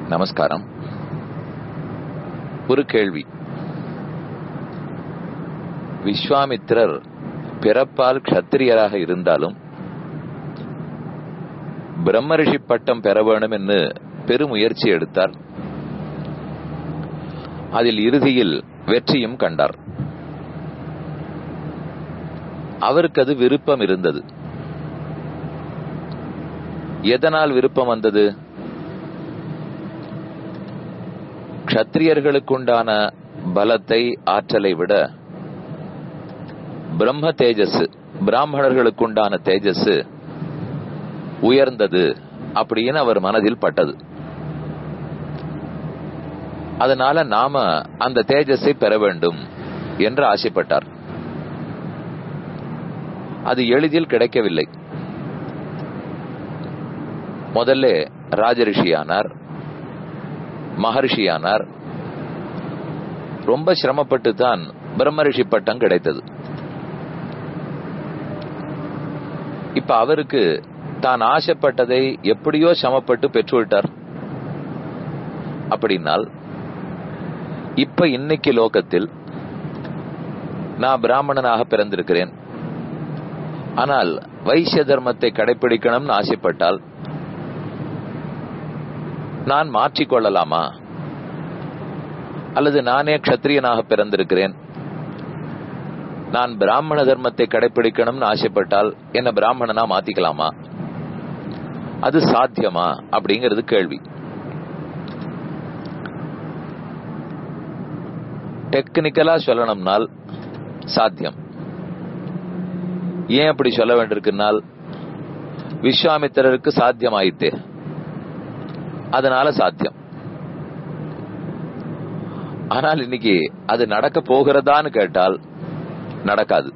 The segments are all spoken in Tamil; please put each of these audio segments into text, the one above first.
நமஸ்காரம் ஒரு கேள்வி விஸ்வாமித்திரர் பிறப்பால் க்ஷத்திரியராக இருந்தாலும் பிரம்மரிஷி பட்டம் பெற வேண்டும் என்று பெருமுயற்சி எடுத்தார் அதில் இறுதியில் வெற்றியும் கண்டார் அவருக்கு அது விருப்பம் இருந்தது எதனால் விருப்பம் வந்தது க்ஷத்திரியர்களுக்குண்டான பலத்தை ஆற்றலை விட பிரம்ம தேஜஸ் பிராமணர்களுக்குண்டான தேஜஸ் உயர்ந்தது அப்படின்னு அவர் மனதில் பட்டது அதனால நாம அந்த தேஜஸை பெற வேண்டும் என்று ஆசைப்பட்டார் அது எளிதில் கிடைக்கவில்லை முதல்ல ராஜரிஷியானார் மகர்ஷியானார் ரொம்ப சிரமப்பட்டு தான் பிரம்மரிஷி பட்டம் கிடைத்தது இப்ப அவருக்கு தான் ஆசைப்பட்டதை எப்படியோ சமப்பட்டு பெற்றுவிட்டார் அப்படின்னால் இப்ப இன்னைக்கு லோகத்தில் நான் பிராமணனாக பிறந்திருக்கிறேன் ஆனால் வைசிய தர்மத்தை கடைபிடிக்கணும்னு ஆசைப்பட்டால் நான் மாற்றிக்கொள்ளலாமா அல்லது நானே க்ஷத்திரியனாக பிறந்திருக்கிறேன் நான் பிராமண தர்மத்தை கடைபிடிக்கணும்னு ஆசைப்பட்டால் என்ன பிராமணனா மாத்திக்கலாமா அது சாத்தியமா அப்படிங்கிறது கேள்வி டெக்னிக்கலா சொல்லணும்னால் சாத்தியம் ஏன் அப்படி சொல்ல வேண்டியிருக்குனால் விஸ்வாமித்திரருக்கு சாத்தியம் ஆயிட்டே அதனால சாத்தியம் ஆனால் இன்னைக்கு அது நடக்க போகிறதான்னு கேட்டால் நடக்காது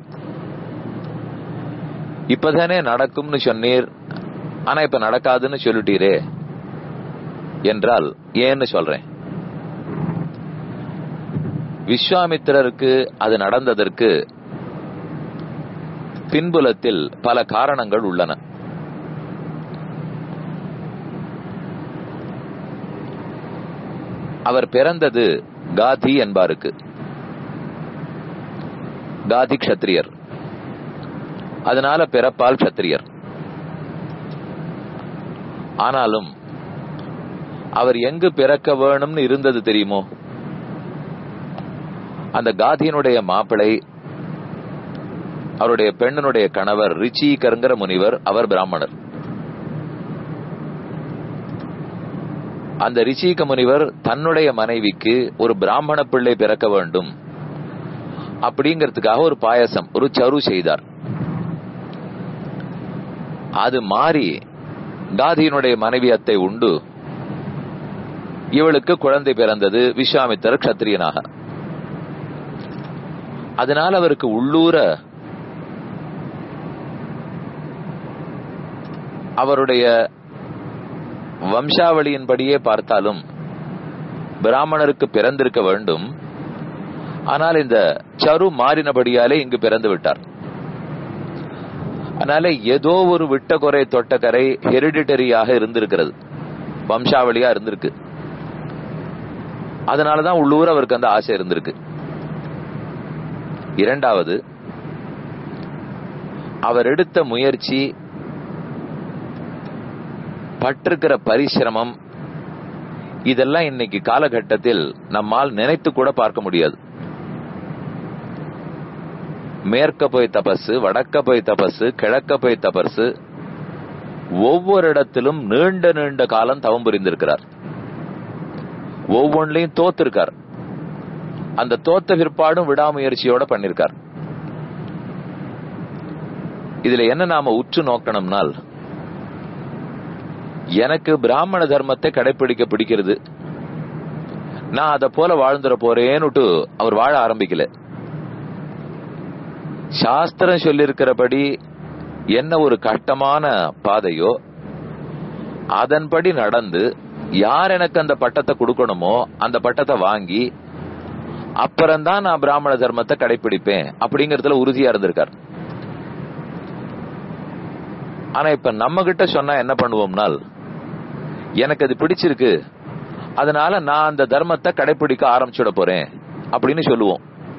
இப்பதானே நடக்கும்னு சொன்னீர் ஆனா இப்ப நடக்காதுன்னு சொல்லிட்டீரே என்றால் ஏன்னு சொல்றேன் விஸ்வாமித்திரருக்கு அது நடந்ததற்கு பின்புலத்தில் பல காரணங்கள் உள்ளன அவர் பிறந்தது காதி என்பாருக்கு காதி க்ஷத்திரியர் அதனால பிறப்பால் க்ஷத்திரியர் ஆனாலும் அவர் எங்கு பிறக்க வேணும்னு இருந்தது தெரியுமோ அந்த காதியினுடைய மாப்பிளை அவருடைய பெண்ணனுடைய கணவர் ரிச்சிகருங்கிற முனிவர் அவர் பிராமணர் அந்த ரிச்சிக முனிவர் தன்னுடைய மனைவிக்கு ஒரு பிராமண பிள்ளை பிறக்க வேண்டும் அப்படிங்கிறதுக்காக ஒரு பாயசம் ஒரு சரு செய்தார் அது மாறி காதியினுடைய மனைவி அத்தை உண்டு இவளுக்கு குழந்தை பிறந்தது விஸ்வாமித்தர் கத்திரியனாக அதனால் அவருக்கு உள்ளூர அவருடைய வம்சாவளியின்படியே பார்த்தாலும் பிராமணருக்கு பிறந்திருக்க வேண்டும் ஆனால் இந்த சரு மாறினபடியாலே இங்கு பிறந்து விட்டார் அதனால ஏதோ ஒரு விட்ட குறை தொட்ட கரை ஹெரிடிட்டரியாக இருந்திருக்கிறது வம்சாவளியா இருந்திருக்கு அதனாலதான் உள்ளூர் அவருக்கு அந்த ஆசை இருந்திருக்கு இரண்டாவது அவர் எடுத்த முயற்சி பட்டிருக்கிற பரிசிரமம் இதெல்லாம் இன்னைக்கு காலகட்டத்தில் நம்மால் நினைத்து கூட பார்க்க முடியாது மேற்க போய் தபசு வடக்க போய் தபசு கிழக்க போய் தபசு ஒவ்வொரு இடத்திலும் நீண்ட நீண்ட காலம் தவம் புரிந்திருக்கிறார் ஒவ்வொன்றையும் தோத்திருக்கார் அந்த தோத்த பிற்பாடும் விடாமுயற்சியோட பண்ணிருக்கார் இதுல என்ன நாம உற்று நோக்கணும்னால் எனக்கு பிராமண தர்மத்தை கடைபிடிக்க பிடிக்கிறது நான் அதை போல வாழ்ந்துட போறேன்னுட்டு அவர் வாழ ஆரம்பிக்கல சாஸ்திரம் சொல்லிருக்கிறபடி என்ன ஒரு கஷ்டமான பாதையோ அதன்படி நடந்து யார் எனக்கு அந்த பட்டத்தை கொடுக்கணுமோ அந்த பட்டத்தை வாங்கி அப்புறம்தான் நான் பிராமண தர்மத்தை கடைபிடிப்பேன் அப்படிங்கறதுல உறுதியா இருந்திருக்கார் ஆனா இப்ப நம்ம கிட்ட சொன்னா என்ன பண்ணுவோம்னால் எனக்கு அது பிடிச்சிருக்கு அதனால நான் அந்த தர்மத்தை கடைபிடிக்க ஆரம்பிச்சுட போறேன் அப்படின்னு சொல்லுவோம்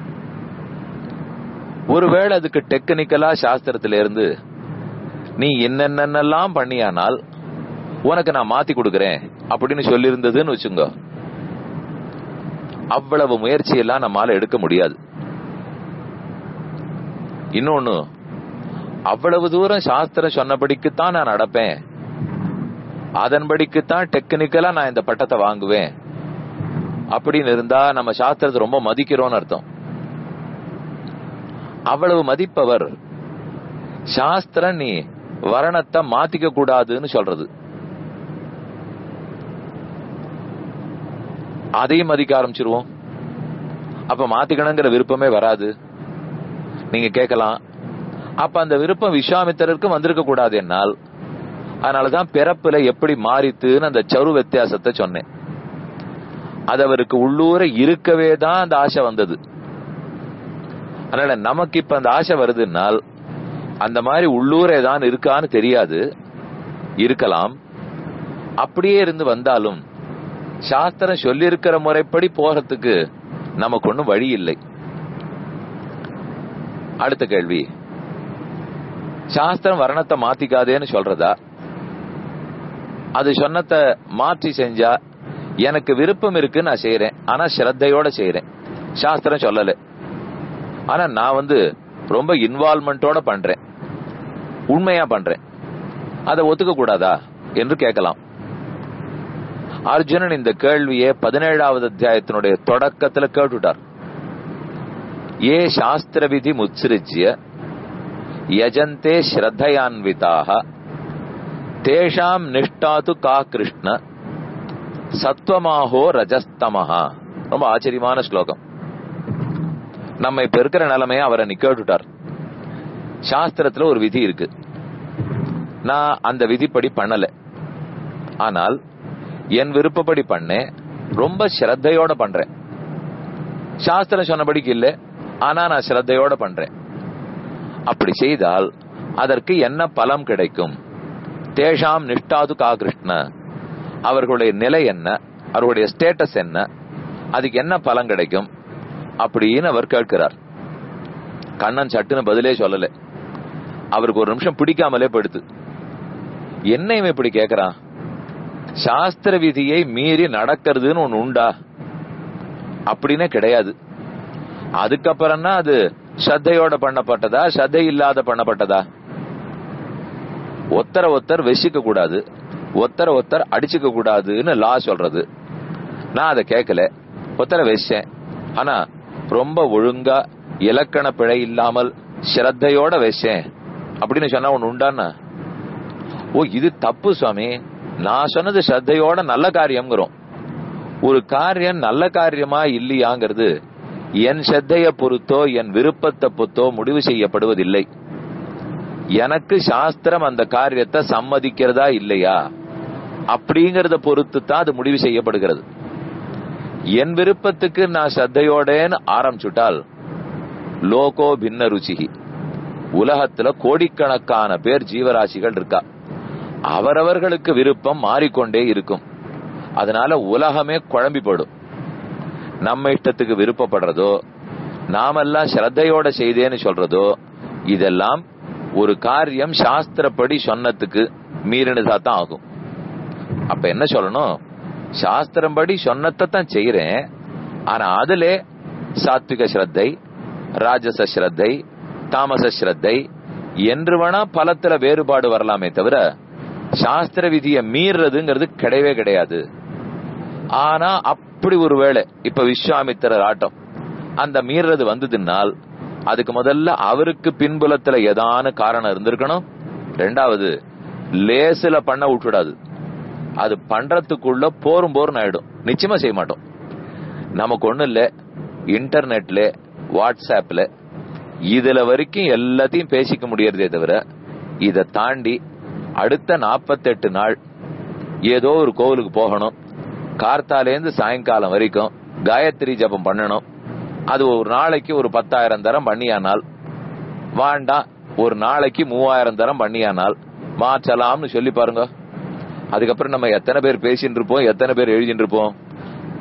ஒருவேளை அதுக்கு டெக்னிக்கலா சாஸ்திரத்தில இருந்து நீ என்னென்னலாம் பண்ணியானால் உனக்கு நான் மாத்தி கொடுக்கறேன் அப்படின்னு சொல்லியிருந்ததுன்னு வச்சுங்க அவ்வளவு முயற்சி எல்லாம் நம்மால எடுக்க முடியாது இன்னொன்னு அவ்வளவு தூரம் சாஸ்திரம் சொன்னபடிக்குத்தான் நான் நடப்பேன் அதன்படிக்குத்தான் டெக்னிக்கலா நான் இந்த பட்டத்தை வாங்குவேன் அப்படின்னு இருந்தா நம்ம சாஸ்திரத்தை ரொம்ப மதிக்கிறோம்னு அர்த்தம் அவ்வளவு மதிப்பவர் சாஸ்திரம் நீ வரணத்தை மாத்திக்க கூடாதுன்னு சொல்றது அதையும் மதிக்க ஆரம்பிச்சிருவோம் அப்ப மாத்திக்கணுங்கிற விருப்பமே வராது நீங்க கேட்கலாம் அப்ப அந்த விருப்பம் விஸ்வாமித்திரருக்கும் வந்திருக்க கூடாது என்னால் அதனாலதான் பிறப்புல எப்படி மாறித்துன்னு அந்த சரு வித்தியாசத்தை சொன்னேன் அது அவருக்கு உள்ளூர இருக்கவே தான் அந்த ஆசை வந்தது அதனால நமக்கு இப்ப அந்த ஆசை வருதுன்னால் அந்த மாதிரி உள்ளூரே தான் இருக்கான்னு தெரியாது இருக்கலாம் அப்படியே இருந்து வந்தாலும் சாஸ்திரம் சொல்லியிருக்கிற முறைப்படி போறதுக்கு நமக்கு ஒன்றும் வழி இல்லை அடுத்த கேள்வி சாஸ்திரம் வர்ணத்தை மாத்திக்காதேன்னு சொல்றதா அது சொன்னத்தை மாற்றி செஞ்சா எனக்கு விருப்பம் இருக்கு நான் செய்யறேன் ஆனா ஸ்ரத்தையோட செய்யறேன் சாஸ்திரம் சொல்லல ஆனா நான் வந்து ரொம்ப இன்வால்மெண்டோட பண்றேன் உண்மையா பண்றேன் அதை ஒத்துக்க கூடாதா என்று கேட்கலாம் அர்ஜுனன் இந்த கேள்வியை பதினேழாவது அத்தியாயத்தினுடைய தொடக்கத்துல கேட்டுட்டார் ஏ சாஸ்திர விதி முத்சிருஜ்ய யஜந்தே ஸ்ரத்தையான்விதாக தேஷாம் நிஷ்டாது கா கிருஷ்ண சத்வமாஹோ ரஜஸ்தமஹா ரொம்ப ஆச்சரியமான ஸ்லோகம் நம்ம இப்ப இருக்கிற நிலைமைய அவரை நிக்கேட்டுட்டார் சாஸ்திரத்துல ஒரு விதி இருக்கு நான் அந்த விதிப்படி பண்ணல ஆனால் என் விருப்பப்படி பண்ணேன் ரொம்ப ஸ்ரத்தையோட பண்றேன் சாஸ்திரம் சொன்னபடிக்கு இல்ல ஆனா நான் ஸ்ரத்தையோட பண்றேன் அப்படி செய்தால் அதற்கு என்ன பலம் கிடைக்கும் தேஷாம் நிஷ்டாது கா கிருஷ்ண அவர்களுடைய நிலை என்ன அவர்களுடைய ஸ்டேட்டஸ் என்ன அதுக்கு என்ன பலன் கிடைக்கும் அப்படின்னு அவர் கேட்கிறார் கண்ணன் சட்டுன்னு பதிலே சொல்லல அவருக்கு ஒரு நிமிஷம் பிடிக்காமலே படுத்து என்ன இவன் இப்படி கேக்குறான் சாஸ்திர விதியை மீறி நடக்கிறதுன்னு ஒண்ணு உண்டா அப்படின்னே கிடையாது அதுக்கப்புறம்னா அது ஸ்ரத்தையோட பண்ணப்பட்டதா ஸ்ரத்தை இல்லாத பண்ணப்பட்டதா ஒத்தர ஒத்தர் வெசிக்க கூடாது ஒத்தர ஒத்தர் அடிச்சுக்க கூடாதுன்னு லா சொல்றது நான் அதை கேட்கல ஒத்தர வெச்சேன் ஆனா ரொம்ப ஒழுங்கா இலக்கண பிழை இல்லாமல் ஸ்ரத்தையோட வெச்சேன் அப்படின்னு சொன்னா ஒண்ணு உண்டான்னா ஓ இது தப்பு சுவாமி நான் சொன்னது ஸ்ரத்தையோட நல்ல காரியம்ங்கிறோம் ஒரு காரியம் நல்ல காரியமா இல்லையாங்கிறது என் ஸ்ரத்தைய பொறுத்தோ என் விருப்பத்தை பொறுத்தோ முடிவு செய்யப்படுவதில்லை எனக்கு சாஸ்திரம் அந்த காரியத்தை சம்மதிக்கிறதா இல்லையா அப்படிங்கறத பொறுத்து தான் அது முடிவு செய்யப்படுகிறது என் விருப்பத்துக்கு நான் ஸ்ரத்தையோடேன்னு ஆரம்பிச்சுட்டால் லோகோ பின்ன ருச்சிகி உலகத்துல கோடிக்கணக்கான பேர் ஜீவராசிகள் இருக்கா அவரவர்களுக்கு விருப்பம் மாறிக்கொண்டே இருக்கும் அதனால உலகமே குழம்பி போடும் நம்ம இஷ்டத்துக்கு விருப்பப்படுறதோ நாமெல்லாம் ஸ்ரத்தையோட செய்தேன்னு சொல்றதோ இதெல்லாம் ஒரு காரியம் சாஸ்திரப்படி சொன்னதுக்கு மீறினதா தான் ஆகும் அப்ப என்ன சொல்லணும் சாஸ்திரம் படி சொன்னதை தான் செய்யறேன் ஆனா அதுல சாத்விக ஸ்ரத்தை ராஜச ஸ்ரத்தை தாமச ஸ்ரத்தை என்று வேணா பலத்துல வேறுபாடு வரலாமே தவிர சாஸ்திர விதியை மீறுறதுங்கிறது கிடையவே கிடையாது ஆனா அப்படி ஒரு வேளை இப்ப விஸ்வாமித்திரர் ஆட்டம் அந்த மீறது வந்ததுனால் அதுக்கு முதல்ல அவருக்கு பின்புலத்துல ஏதான காரணம் இருந்திருக்கணும் ரெண்டாவது லேசுல பண்ண விட்டுடாது அது பண்றதுக்குள்ள போரும் போரும் ஆயிடும் நிச்சயமா செய்ய மாட்டோம் நமக்கு ஒண்ணு இல்ல இன்டர்நெட்ல வாட்ஸ்அப்ல இதுல வரைக்கும் எல்லாத்தையும் பேசிக்க முடியறதே தவிர இதை தாண்டி அடுத்த நாற்பத்தெட்டு நாள் ஏதோ ஒரு கோவிலுக்கு போகணும் கார்த்தாலேருந்து சாயங்காலம் வரைக்கும் காயத்ரி ஜபம் பண்ணணும் அது ஒரு நாளைக்கு ஒரு பத்தாயிரம் தரம் பண்ணியானால் வாண்டாம் ஒரு நாளைக்கு மூவாயிரம் தரம் பண்ணியானால் மாற்றலாம்னு சொல்லி பாருங்க அதுக்கப்புறம் நம்ம எத்தனை பேர் பேசிட்டு இருப்போம் எத்தனை பேர் எழுதிட்டு இருப்போம்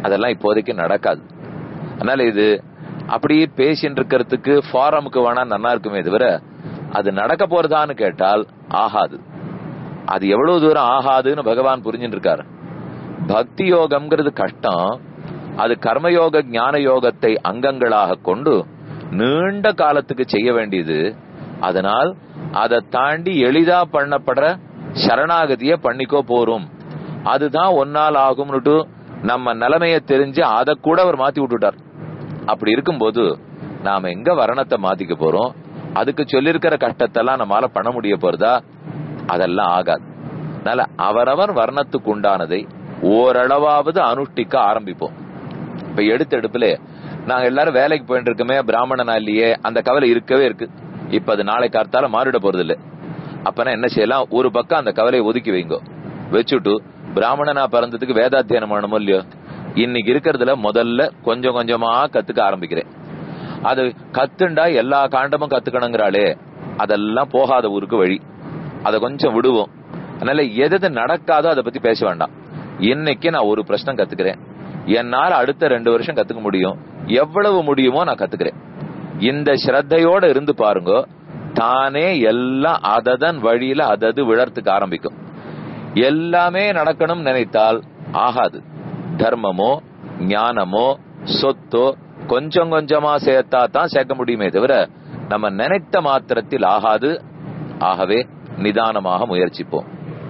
அதெல்லாம் இப்போதைக்கு நடக்காது அதனால இது அப்படியே பேசிட்டு இருக்கிறதுக்கு ஃபாரமுக்கு வேணா நல்லா இருக்குமே தவிர அது நடக்க போறதான்னு கேட்டால் ஆகாது அது எவ்வளவு தூரம் ஆகாதுன்னு பகவான் புரிஞ்சுட்டு இருக்காரு பக்தி யோகம்ங்கிறது கஷ்டம் அது கர்மயோக ஞான யோகத்தை அங்கங்களாக கொண்டு நீண்ட காலத்துக்கு செய்ய வேண்டியது அதனால் அதை தாண்டி எளிதா பண்ணப்படுற சரணாகதிய பண்ணிக்கோ போறோம் அதுதான் ஒன்னால் ஆகும்னுட்டு நம்ம நிலைமைய தெரிஞ்சு அதை கூட அவர் மாத்தி விட்டுட்டார் அப்படி இருக்கும்போது நாம எங்க வரணத்தை மாத்திக்க போறோம் அதுக்கு சொல்லிருக்கிற கஷ்டத்தெல்லாம் நம்மளால பண்ண முடிய போறதா அதெல்லாம் ஆகாது அதனால அவரவர் வர்ணத்துக்கு உண்டானதை ஓரளவாவது அனுஷ்டிக்க ஆரம்பிப்போம் இப்ப எடுத்த எடுப்புல நாங்க எல்லாரும் வேலைக்கு போயிட்டு இருக்கோமே பிராமணனா இல்லையே அந்த கவலை இருக்கவே இருக்கு இப்ப அது நாளை கார்த்தால மாறிட போறது இல்ல அப்பனா என்ன செய்யலாம் ஒரு பக்கம் அந்த கவலையை ஒதுக்கி வைங்கோ வச்சுட்டு பிராமணனா பிறந்ததுக்கு வேதாத்தியனம் பண்ணணுமோ இல்லையோ இன்னைக்கு இருக்கிறதுல முதல்ல கொஞ்சம் கொஞ்சமா கத்துக்க ஆரம்பிக்கிறேன் அது கத்துண்டா எல்லா காண்டமும் கத்துக்கணுங்கிறாளே அதெல்லாம் போகாத ஊருக்கு வழி அதை கொஞ்சம் விடுவோம் அதனால எது எது நடக்காதோ அதை பத்தி பேச வேண்டாம் இன்னைக்கு நான் ஒரு பிரச்சனை கத்துக்கிறேன் என்னால அடுத்த ரெண்டு வருஷம் கத்துக்க முடியும் எவ்வளவு முடியுமோ நான் கத்துக்கிறேன் இந்த ஸ்ரத்தையோட இருந்து பாருங்க தானே எல்லாம் அததன் வழியில அதது விழறதுக்கு ஆரம்பிக்கும் எல்லாமே நடக்கணும் நினைத்தால் ஆகாது தர்மமோ ஞானமோ சொத்தோ கொஞ்சம் கொஞ்சமா சேர்த்தா தான் சேர்க்க முடியுமே தவிர நம்ம நினைத்த மாத்திரத்தில் ஆகாது ஆகவே நிதானமாக முயற்சிப்போம்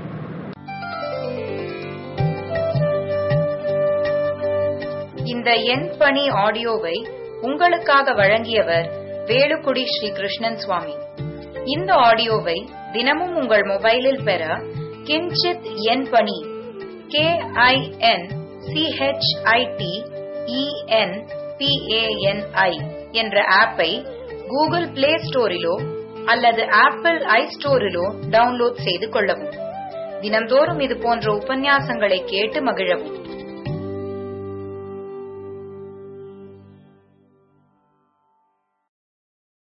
இந்த எண் பணி ஆடியோவை உங்களுக்காக வழங்கியவர் வேலுக்குடி ஸ்ரீ கிருஷ்ணன் சுவாமி இந்த ஆடியோவை தினமும் உங்கள் மொபைலில் பெற கிஞ்சித் எண் பணி கே ஐ என் சிஹெச்ஐடி இஎன் பிஏஎன்ஐ என்ற ஆப்பை கூகுள் பிளே ஸ்டோரிலோ அல்லது ஆப்பிள் ஐ ஸ்டோரிலோ டவுன்லோட் செய்து கொள்ளவும் தினம்தோறும் இது போன்ற உபன்யாசங்களை கேட்டு மகிழவும்